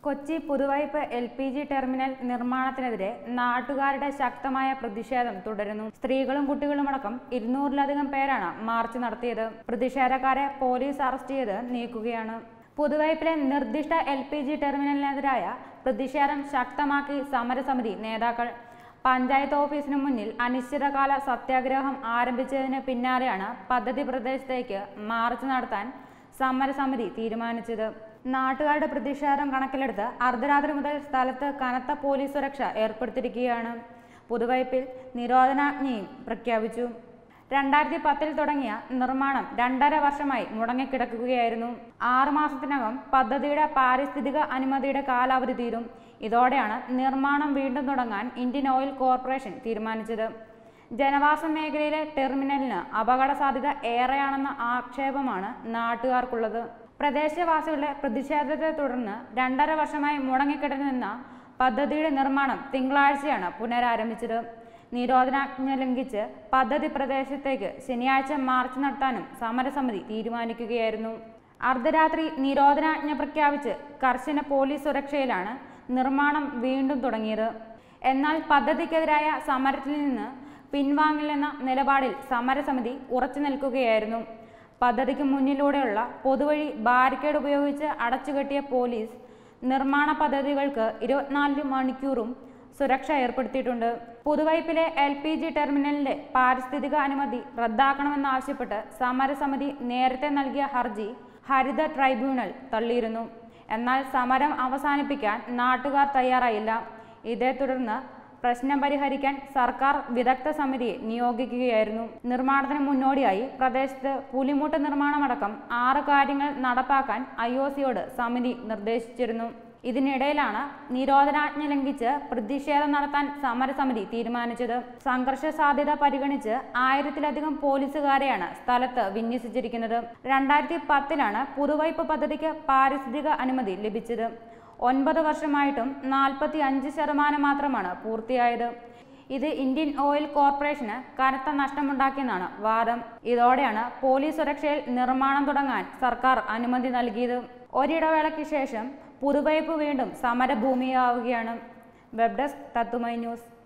Kochi Puthuvype L P G terminal നിർമ്മാണത്തിനെതിരെ നാട്ടുകാരുടെ ശക്തമായ പ്രതിഷേധം തുടരുന്നു സ്ത്രീകളും കുട്ടികളുമടക്കം ഇരുന്നൂറിലധികം പേരാണ് മാർച്ച് നടത്തിയത് പ്രതിഷേധക്കാരെ പോലീസ് അറസ്റ്റ് ചെയ്ത് നീക്കുകയാണ് പുതുവൈപ്പിലെ നിർദ്ദിഷ്ട എൽ പി ജി ടെർമിനലിനെതിരായ പ്രതിഷേധം ശക്തമാക്കി സമരസമിതി നേതാക്കൾ പഞ്ചായത്ത് ഓഫീസിന് മുന്നിൽ അനിശ്ചിതകാല സത്യാഗ്രഹം ആരംഭിച്ചതിന് പിന്നാലെയാണ് പദ്ധതി പ്രദേശത്തേക്ക് മാർച്ച് നടത്താൻ സമരസമിതി തീരുമാനിച്ചത് നാട്ടുകാരുടെ പ്രതിഷേധം കണക്കിലെടുത്ത് അർദ്ധരാത്രി മുതൽ സ്ഥലത്ത് കനത്ത പോലീസ് സുരക്ഷ ഏർപ്പെടുത്തിയിരിക്കുകയാണ് പുതുവൈപ്പിൽ നിരോധനാജ്ഞയും പ്രഖ്യാപിച്ചു രണ്ടായിരത്തി പത്തിൽ തുടങ്ങിയ നിർമ്മാണം രണ്ടര വർഷമായി മുടങ്ങിക്കിടക്കുകയായിരുന്നു ആറു മാസത്തിനകം പദ്ധതിയുടെ പാരിസ്ഥിതിക അനുമതിയുടെ കാലാവധി തീരും ഇതോടെയാണ് നിർമ്മാണം വീണ്ടും തുടങ്ങാൻ ഇന്ത്യൻ ഓയിൽ കോർപ്പറേഷൻ തീരുമാനിച്ചത് ജനവാസ മേഖലയിലെ ടെർമിനലിന് അപകട സാധ്യത ഏറെയാണെന്ന ആക്ഷേപമാണ് നാട്ടുകാർക്കുള്ളത് പ്രദേശവാസികളുടെ പ്രതിഷേധത്തെ തുടർന്ന് രണ്ടര വർഷമായി മുടങ്ങിക്കിടന്നിരുന്ന പദ്ധതിയുടെ നിർമ്മാണം തിങ്കളാഴ്ചയാണ് പുനരാരംഭിച്ചത് നിരോധനാജ്ഞ ലംഘിച്ച് പദ്ധതി പ്രദേശത്തേക്ക് ശനിയാഴ്ച മാർച്ച് നടത്താനും സമരസമിതി തീരുമാനിക്കുകയായിരുന്നു അർദ്ധരാത്രി നിരോധനാജ്ഞ പ്രഖ്യാപിച്ച് കർശന പോലീസ് സുരക്ഷയിലാണ് നിർമ്മാണം വീണ്ടും തുടങ്ങിയത് എന്നാൽ പദ്ധതിക്കെതിരായ സമരത്തിൽ നിന്ന് പിൻവാങ്ങില്ലെന്ന നിലപാടിൽ സമരസമിതി ഉറച്ചു നിൽക്കുകയായിരുന്നു പദ്ധതിക്ക് മുന്നിലൂടെയുള്ള പൊതുവഴി ബാരിക്കേഡ് ഉപയോഗിച്ച് അടച്ചുകെട്ടിയ പോലീസ് നിർമ്മാണ പദ്ധതികൾക്ക് ഇരുപത്തിനാല് മണിക്കൂറും സുരക്ഷ ഏർപ്പെടുത്തിയിട്ടുണ്ട് പുതുവൈപ്പിലെ എൽ പി ജി ടെർമിനലിന്റെ പാരിസ്ഥിതിക അനുമതി റദ്ദാക്കണമെന്നാവശ്യപ്പെട്ട് സമരസമിതി നേരത്തെ നൽകിയ ഹർജി ഹരിത ട്രൈബ്യൂണൽ തള്ളിയിരുന്നു എന്നാൽ സമരം അവസാനിപ്പിക്കാൻ നാട്ടുകാർ തയ്യാറായില്ല ഇതേ തുടർന്ന് പ്രശ്നം പരിഹരിക്കാൻ സർക്കാർ വിദഗ്ധ സമിതിയെ നിയോഗിക്കുകയായിരുന്നു നിർമ്മാണത്തിന് മുന്നോടിയായി പ്രദേശത്ത് പുലിമുട്ട് നിർമ്മാണമടക്കം ആറ് കാര്യങ്ങൾ നടപ്പാക്കാൻ ഐ ഒ സിയോട് സമിതി നിർദ്ദേശിച്ചിരുന്നു ഇതിനിടയിലാണ് നിരോധനാജ്ഞ ലംഘിച്ച് പ്രതിഷേധം നടത്താൻ സമരസമിതി തീരുമാനിച്ചത് സംഘർഷ സാധ്യത പരിഗണിച്ച് ആയിരത്തിലധികം പോലീസുകാരെയാണ് സ്ഥലത്ത് വിന്യസിച്ചിരിക്കുന്നത് രണ്ടായിരത്തി പത്തിലാണ് പുതുവൈപ്പ് പദ്ധതിക്ക് പാരിസ്ഥിതിക അനുമതി ലഭിച്ചത് ഒൻപത് വർഷമായിട്ടും നാൽപ്പത്തി അഞ്ച് ശതമാനം മാത്രമാണ് പൂർത്തിയായത് ഇത് ഇന്ത്യൻ ഓയിൽ കോർപ്പറേഷന് കനത്ത നഷ്ടമുണ്ടാക്കിയെന്നാണ് വാദം ഇതോടെയാണ് പോലീസ് സുരക്ഷയിൽ നിർമ്മാണം തുടങ്ങാൻ സർക്കാർ അനുമതി നൽകിയത് ഒരിടവേളയ്ക്ക് ശേഷം പുതുവൈപ്പ് വീണ്ടും സമരഭൂമിയാവുകയാണ് വെബ് ഡെസ്ക് തത്തുമൈ ന്യൂസ്